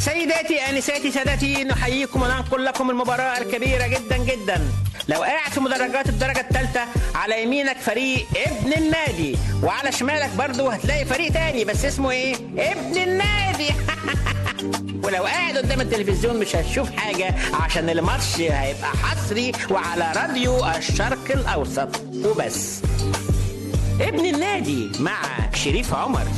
سيداتي انساتي سادتي نحييكم وننقل لكم المباراه الكبيره جدا جدا لو قاعد في مدرجات الدرجه الثالثه على يمينك فريق ابن النادي وعلى شمالك برضه هتلاقي فريق تاني بس اسمه ايه ابن النادي ولو قاعد قدام التلفزيون مش هتشوف حاجة عشان الماتش هيبقى حصري وعلى راديو الشرق الأوسط وبس ابن النادي مع شريف عمر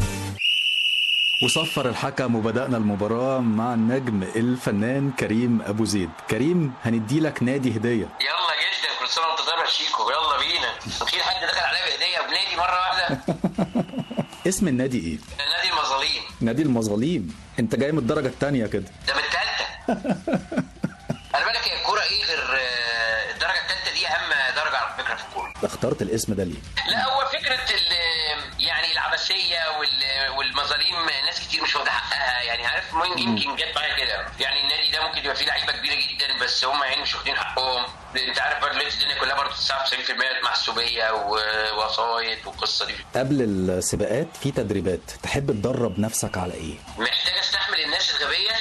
وصفر الحكم وبدأنا المباراة مع النجم الفنان كريم أبو زيد كريم هنديلك نادي هدية يلا جدا كل سنه وانت طيب يا شيكو يلا بينا في حد دخل عليا بهديه بنادي مره واحده اسم النادي ايه؟ نادي المظاليم نادي المظاليم انت جاي من الدرجة التانية كده ده من التالتة خلي بالك هي الكوره ايه غير آه، الدرجه التالتة دي اهم درجه على فكره في الكوره اخترت الاسم ده ليه؟ لا هو فكره ال- يعني العبثيه وال- والمظاليم ناس كتير مش واخده حقها يعني عارف ممكن يمكن جت معايا كده يعني النادي ده ممكن يبقى فيه لعيبه كبيره جدا بس هم يعني مش واخدين حقهم انت عارف برضه دلوقتي الدنيا كلها برضه 99% محسوبيه ووسايط والقصه دي قبل السباقات في تدريبات تحب تدرب نفسك على ايه؟ محتاج استحمل الناس الغبيه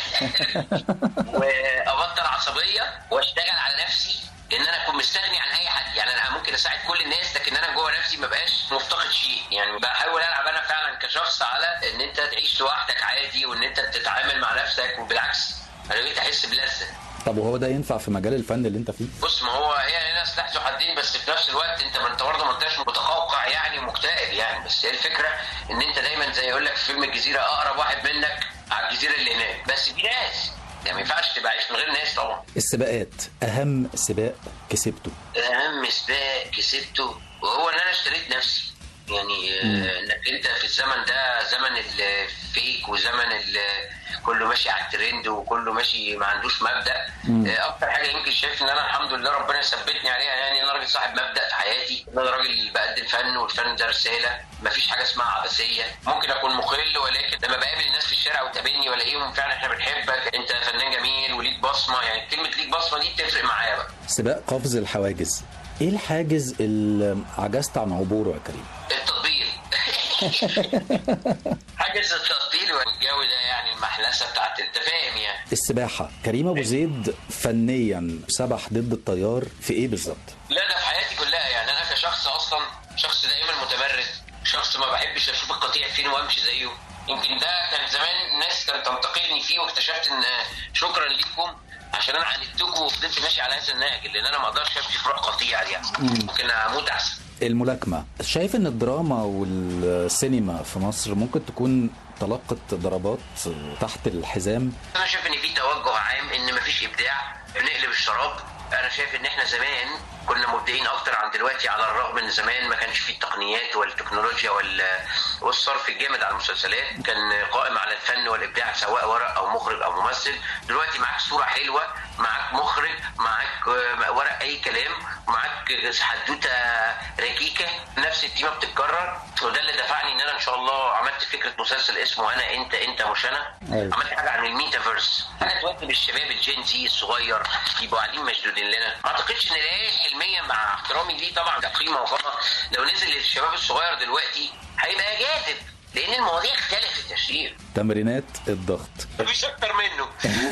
وابطل عصبيه واشتغل على نفسي ان انا اكون مستغني عن اي حد يعني انا ممكن اساعد كل الناس لكن انا جوه نفسي ما بقاش مفتقد شيء يعني بحاول العب انا فعلا كشخص على ان انت تعيش لوحدك عادي وان انت تتعامل مع نفسك وبالعكس انا بقيت احس بلذه طب وهو ده ينفع في مجال الفن اللي انت فيه؟ بص ما هو هي هنا سلاح ذو حدين بس في نفس الوقت انت ما انت برضه ما انتش متقوقع يعني ومكتئب يعني بس هي الفكره ان انت دايما زي يقول لك في فيلم الجزيره اقرب واحد منك على الجزيره اللي هناك بس في ناس يعني ما ينفعش تبقى عايش من غير ناس طبعا السباقات أهم سباق كسبته اهم سباق كسبته وهو ان انا اشتريت نفسي يعني آه، انك انت في الزمن ده زمن الفيك وزمن ال- كله ماشي على الترند وكله ماشي ما عندوش مبدا آه، اكتر حاجه يمكن شايف ان انا الحمد لله ربنا يثبتني عليها يعني انا راجل صاحب مبدا في حياتي ان انا راجل بقدم فن والفن ده رساله ما فيش حاجه اسمها عبثيه ممكن اكون مخل ولكن لما بقابل الناس في الشارع وتقابلني والاقيهم فعلا احنا بنحبك انت فنان جميل وليك بصمه يعني كلمه ليك بصمه دي بتفرق معايا بقى سباق قفز الحواجز ايه الحاجز اللي عجزت عن عبوره يا كريم؟ التطبيل حاجز التطبيل والجو ده يعني المحلسه بتاعت انت فاهم يعني السباحة كريم أبو زيد فنيا سبح ضد التيار في ايه بالظبط؟ لا ده في حياتي كلها يعني انا كشخص اصلا شخص دائما متمرد شخص ما بحبش اشوف القطيع فين وامشي زيه يمكن ده كان زمان ناس كانت تنتقدني فيه واكتشفت ان شكرا ليكم عشان انا عاندتكم وفضلت ماشي على هذا النهج لان انا ما اقدرش امشي في روح قطيع يعني ممكن اموت احسن الملاكمة شايف ان الدراما والسينما في مصر ممكن تكون تلقت ضربات تحت الحزام انا شايف ان في توجه عام ان مفيش ابداع بنقلب الشراب انا شايف ان احنا زمان كنا مبدعين اكتر عن دلوقتي على الرغم ان زمان ما كانش فيه التقنيات والتكنولوجيا وال... والصرف الجامد على المسلسلات كان قائم على الفن والابداع سواء ورق او مخرج او ممثل دلوقتي معاك صوره حلوه معاك مخرج معاك آه، ورق اي كلام معاك حدوته ركيكه نفس التيمه بتتكرر وده اللي دفعني ان انا ان شاء الله عملت فكره مسلسل اسمه انا انت انت مش انا أيوة. عملت حاجه عن الميتافيرس حاجه تواكب الشباب الجين زي الصغير يبقوا قاعدين مشدودين لنا ما اعتقدش ان العيله الحلميه مع احترامي ليه طبعا ده قيمه وقامه لو نزل للشباب الصغير دلوقتي هيبقى جاذب لان المواضيع اختلفت يا شريف تمرينات الضغط مفيش اكتر منه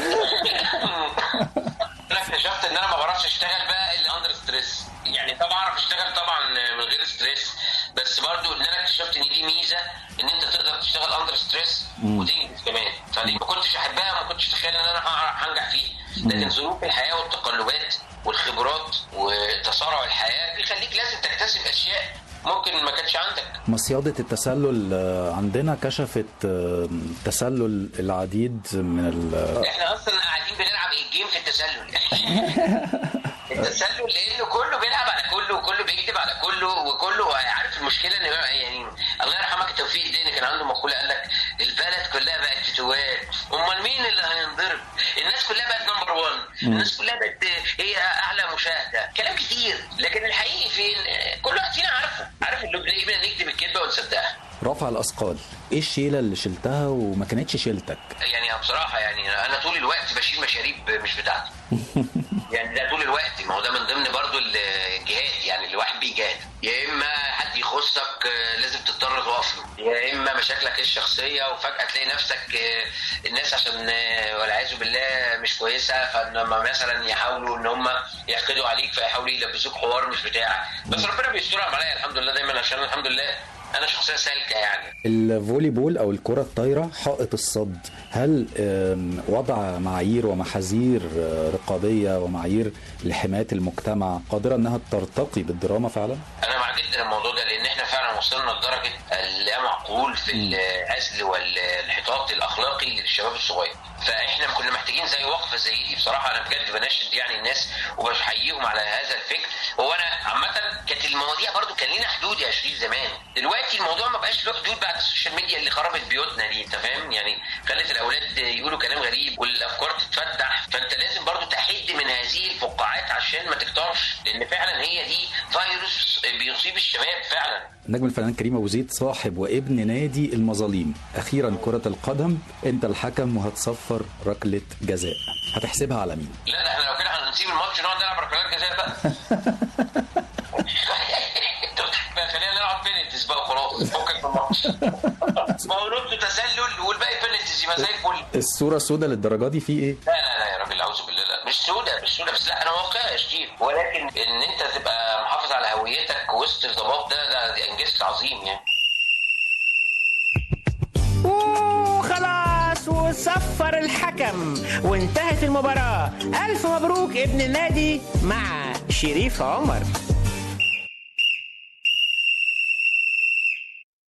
انا اكتشفت ان انا ما بعرفش اشتغل بقى الا اندر ستريس يعني طبعا اعرف اشتغل طبعا من غير ستريس بس برضو ان انا اكتشفت ان دي ميزه ان انت تقدر تشتغل اندر ستريس وتنجز كمان فدي ما كنتش احبها ما كنتش اتخيل ان انا هعرف- هنجح فيه لكن ظروف الحياه والتقلبات والخبرات وتسارع الحياه بيخليك لازم تكتسب اشياء ممكن ما كانتش عندك مصيادة التسلل آه، عندنا كشفت آه، تسلل العديد من ال- احنا اصلا قاعدين بنلعب الجيم في التسلل التسلل لانه كله بيلعب على كله وكله بيكذب على كله وكله عارف المشكله ان بقى يعني الله يرحمك توفيق ديني كان عنده مقوله قال لك البلد كلها بقت تتوال امال مين اللي هينضرب الناس كلها بقت نمبر 1 الناس كلها بقت هي اعلى مشاهده كلام كتير لكن الحقيقي فين كل واحد فينا عارفه عارف اللي بنقدر نكتب الكذبه ونصدقها رفع الأثقال ايه الشيلة اللي شلتها وما كانتش شيلتك؟ يعني بصراحه يعني انا طول الوقت بشيل مشاريب مش بتاعتي يعني ده طول الوقت ما هو ده من ضمن برضو الجهاد يعني الواحد بيجاهد يا اما حد يخصك آه، لازم تضطر تقف له يا اما مشاكلك الشخصيه وفجاه تلاقي نفسك آه، الناس عشان آه، والعياذ بالله مش كويسه فلما مثلا يحاولوا ان هم يحقدوا عليك فيحاولوا يلبسوك حوار مش بتاعك بس ربنا بيسترها عليا الحمد لله دايما عشان الحمد لله انا شخصيه سالكه يعني الفولي بول او الكره الطايره حائط الصد هل آم، وضع معايير ومحاذير آه، رقابيه ومعايير لحمايه المجتمع قادره انها ترتقي بالدراما فعلا انا مع جدا الموضوع ده لان احنا فعلا وصلنا لدرجه اللا معقول في العزل والانحطاط الاخلاقي للشباب الصغير فاحنا كنا محتاجين زي وقفه زي دي بصراحه انا بجد بناشد يعني الناس وبحييهم على هذا الفكر هو انا عامه كانت المواضيع برضو كان لينا حدود يا شريف زمان دلوقتي الموضوع ما بقاش له حدود بعد السوشيال ميديا اللي خربت بيوتنا دي انت فاهم يعني خلت الاولاد يقولوا كلام غريب والافكار تتفتح فانت لازم برضو تحد من هذه الفقاعات عشان ما تكترش لان فعلا هي دي فيروس بيصيب الشباب فعلا النجم الفنان كريم ابو زيد صاحب وابن نادي المظاليم اخيرا كره القدم انت الحكم وهتصفر ركله جزاء هتحسبها على مين لا ده احنا لو كده هنسيب الماتش نقعد نلعب ركلات جزاء بقى خلينا نلعب بينالتيز بقى وخلاص فكك من الماتش ما هو نقطه تسلل والباقي بينالتيز يبقى زي الفل الصوره السوداء للدرجه دي في ايه لا لا لا يا راجل اعوذ بالله لا مش سودة مش سودة بس لا انا واقعي يا شريف ولكن ان انت تبقى محافظ على هويتك وسط الضباب ده ده, ده انجاز عظيم يعني وخلاص وصفر الحكم وانتهت المباراة ألف مبروك ابن النادي مع شريف عمر